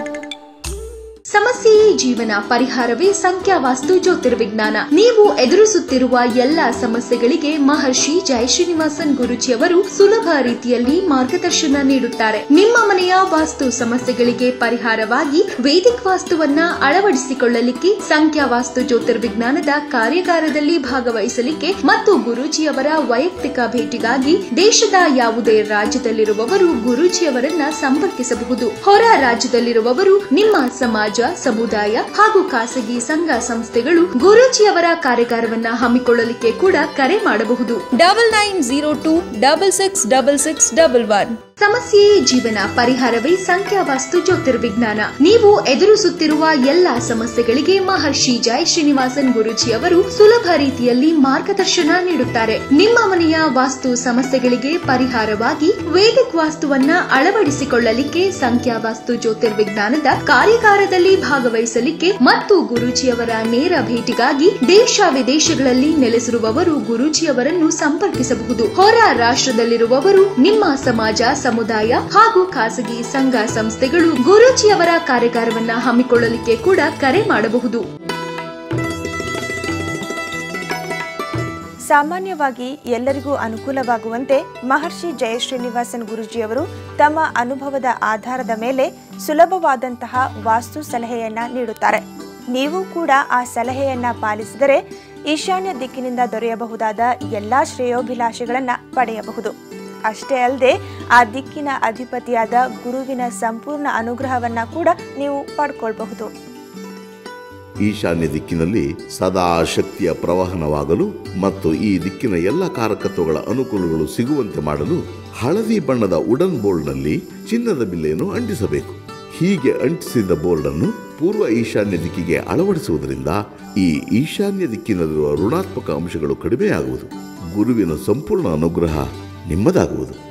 ಸಮಸ್ಯೆಯೇ ಜೀವನ ಪರಿಹಾರವೇ ಸಂಖ್ಯಾವಾಸ್ತು ಜ್ಯೋತಿರ್ವಿಜ್ಞಾನ ನೀವು ಎದುರಿಸುತ್ತಿರುವ ಎಲ್ಲಾ ಸಮಸ್ಯೆಗಳಿಗೆ ಮಹರ್ಷಿ ಜಯ ಶ್ರೀನಿವಾಸನ್ ಗುರುಜಿಯವರು ಸುಲಭ ರೀತಿಯಲ್ಲಿ ಮಾರ್ಗದರ್ಶನ ನೀಡುತ್ತಾರೆ ನಿಮ್ಮ ಮನೆಯ ವಾಸ್ತು ಸಮಸ್ಯೆಗಳಿಗೆ ಪರಿಹಾರವಾಗಿ ವೇದಿಕ್ ವಾಸ್ತುವನ್ನ ಅಳವಡಿಸಿಕೊಳ್ಳಲಿಕ್ಕೆ ಸಂಖ್ಯಾವಾಸ್ತು ಜ್ಯೋತಿರ್ವಿಜ್ಞಾನದ ಕಾರ್ಯಾಗಾರದಲ್ಲಿ ಭಾಗವಹಿಸಲಿಕ್ಕೆ ಮತ್ತು ಗುರೂಜಿಯವರ ವೈಯಕ್ತಿಕ ಭೇಟಿಗಾಗಿ ದೇಶದ ಯಾವುದೇ ರಾಜ್ಯದಲ್ಲಿರುವವರು ಗುರೂಜಿಯವರನ್ನ ಸಂಪರ್ಕಿಸಬಹುದು ಹೊರ ರಾಜ್ಯದಲ್ಲಿರುವವರು ನಿಮ್ಮ ಸಮಾಜ ಸಮುದಾಯ ಹಾಗೂ ಖಾಸಗಿ ಸಂಘ ಸಂಸ್ಥೆಗಳು ಗುರೂಜಿಯವರ ಕಾರ್ಯಾಗಾರವನ್ನ ಹಮ್ಮಿಕೊಳ್ಳಲಿಕ್ಕೆ ಕೂಡ ಕರೆ ಮಾಡಬಹುದು double nine zero two double six double six double one ಸಮಸ್ಯೆಯೇ ಜೀವನ ಪರಿಹಾರವೇ ಸಂಖ್ಯಾವಾಸ್ತು ಜ್ಯೋತಿರ್ವಿಜ್ಞಾನ ನೀವು ಎದುರಿಸುತ್ತಿರುವ ಎಲ್ಲಾ ಸಮಸ್ಯೆಗಳಿಗೆ ಮಹರ್ಷಿ ಜೈ ಶ್ರೀನಿವಾಸನ್ ಗುರುಜಿ ಅವರು ಸುಲಭ ರೀತಿಯಲ್ಲಿ ಮಾರ್ಗದರ್ಶನ ನೀಡುತ್ತಾರೆ ನಿಮ್ಮ ಮನೆಯ ವಾಸ್ತು ಸಮಸ್ಯೆಗಳಿಗೆ ಪರಿಹಾರವಾಗಿ ವೇದಿಕ್ ವಾಸ್ತುವನ್ನ ಅಳವಡಿಸಿಕೊಳ್ಳಲಿಕ್ಕೆ ಸಂಖ್ಯಾವಾಸ್ತು ಜ್ಯೋತಿರ್ವಿಜ್ಞಾನದ ಕಾರ್ಯಾಗಾರದಲ್ಲಿ ಭಾಗವಹಿಸಲಿಕ್ಕೆ ಮತ್ತು ಗುರೂಜಿಯವರ ನೇರ ಭೇಟಿಗಾಗಿ ದೇಶ ವಿದೇಶಗಳಲ್ಲಿ ನೆಲೆಸಿರುವವರು ಗುರೂಜಿಯವರನ್ನು ಸಂಪರ್ಕಿಸಬಹುದು ಹೊರ ರಾಷ್ಟ್ರದಲ್ಲಿರುವವರು ನಿಮ್ಮ ಸಮಾಜ ಸಮುದಾಯ ಹಾಗೂ ಖಾಸಗಿ ಸಂಘ ಸಂಸ್ಥೆಗಳು ಗುರೂಜಿಯವರ ಕಾರ್ಯಾಗಾರವನ್ನ ಹಮ್ಮಿಕೊಳ್ಳಲಿಕ್ಕೆ ಕೂಡ ಕರೆ ಮಾಡಬಹುದು ಸಾಮಾನ್ಯವಾಗಿ ಎಲ್ಲರಿಗೂ ಅನುಕೂಲವಾಗುವಂತೆ ಮಹರ್ಷಿ ಜಯಶ್ರೀನಿವಾಸನ್ ಗುರುಜಿಯವರು ತಮ್ಮ ಅನುಭವದ ಆಧಾರದ ಮೇಲೆ ಸುಲಭವಾದಂತಹ ವಾಸ್ತು ಸಲಹೆಯನ್ನ ನೀಡುತ್ತಾರೆ ನೀವು ಕೂಡ ಆ ಸಲಹೆಯನ್ನ ಪಾಲಿಸಿದರೆ ಈಶಾನ್ಯ ದಿಕ್ಕಿನಿಂದ ದೊರೆಯಬಹುದಾದ ಎಲ್ಲಾ ಶ್ರೇಯೋಭಿಲಾಷೆಗಳನ್ನ ಪಡೆಯಬಹುದು ಅಷ್ಟೇ ಅಲ್ಲದೆ ಆ ದಿಕ್ಕಿನ ಅಧಿಪತಿಯಾದ ಗುರುವಿನ ಸಂಪೂರ್ಣ ಅನುಗ್ರಹವನ್ನ ಕೂಡ ನೀವು ಪಡ್ಕೊಳ್ಬಹುದು ಈಶಾನ್ಯ ದಿಕ್ಕಿನಲ್ಲಿ ಸದಾ ಶಕ್ತಿಯ ಪ್ರವಹನವಾಗಲು ಮತ್ತು ಈ ದಿಕ್ಕಿನ ಎಲ್ಲ ಕಾರಕತ್ವಗಳ ಅನುಕೂಲಗಳು ಸಿಗುವಂತೆ ಮಾಡಲು ಹಳದಿ ಬಣ್ಣದ ಉಡನ್ ಬೋರ್ಡ್ನಲ್ಲಿ ಚಿನ್ನದ ಬಿಲ್ಲೆಯನ್ನು ಅಂಟಿಸಬೇಕು ಹೀಗೆ ಅಂಟಿಸಿದ ಬೋರ್ಡ್ ಅನ್ನು ಪೂರ್ವ ಈಶಾನ್ಯ ದಿಕ್ಕಿಗೆ ಅಳವಡಿಸುವುದರಿಂದ ಈ ಈಶಾನ್ಯ ದಿಕ್ಕಿನಲ್ಲಿರುವ ಋಣಾತ್ಮಕ ಅಂಶಗಳು ಕಡಿಮೆಯಾಗುವುದು ಗುರುವಿನ ಸಂಪೂರ್ಣ ಅನುಗ್ರಹ ನಿಮ್ಮದಾಗುವುದು